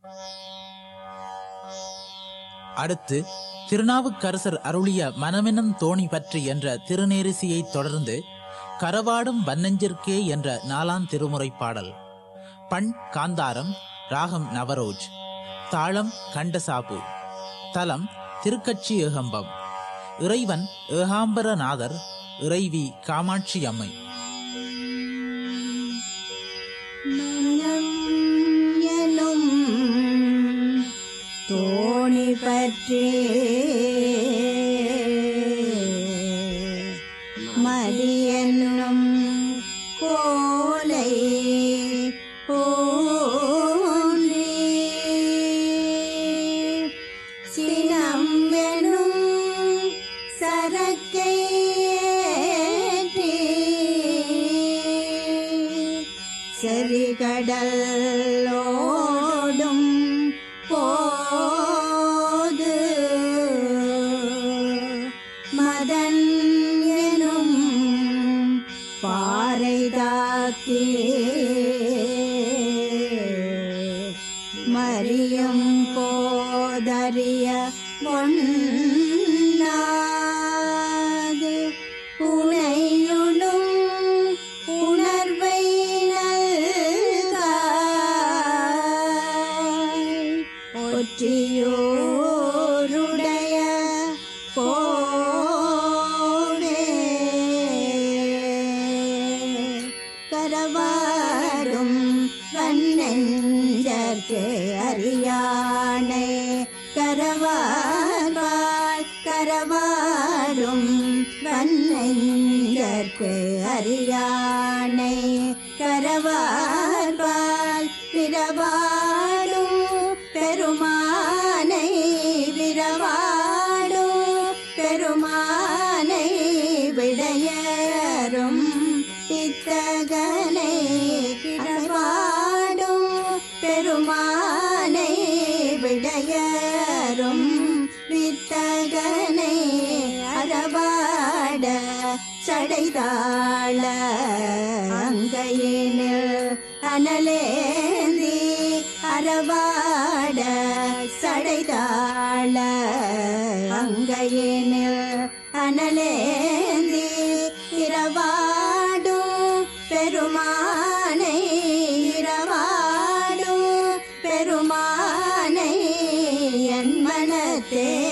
அடுத்து திருநாவுக்கரசர் அருளிய மனமெனும் தோணி பற்றி என்ற திருநேரிசையைத் தொடர்ந்து கரவாடும் வன்னஞ்சிற்கே என்ற நாலாம் திருமுறை பாடல் பண் காந்தாரம் ராகம் நவரோஜ் தாளம் கண்டசாபு தலம் திருக்கட்சி ஏகம்பம் இறைவன் ஏகாம்பரநாதர் இறைவி காமாட்சி அம்மை மனம் எனும் தோணி பற்றி மதி என்னும் கோலை போன்றி சினம் எனும் சரக்கை ஏற்றி செறிகடலோடும் போது மதன் எனும் பாறை தாக்கி மரியம் போதறிய ஒன்னாது உனையுளும் உணர்வை நல்காய் ஒற்றியோருடைய போவே கரவாடும் வன்னெஞ்சற்கு அறியானை கரவாழ்வாள் கரவாடும் வன்னெஞ்சற்கு அறியானை கரவாழ்வாள் பிறவாடும் பெருமானை விரவாடும் பெருமானை விடையரும் இத்தகனை பிறவாடும் பெருமானை விடையரும் வித்தகனை அறவாட சடைதாள அங்கையினில் அனலேந்தி அறவாட சடைதாள அங்கையினில் அனலேந்தி இரவாடும் பெருமானை இரவாடும் பெருமானை என் மனத்தே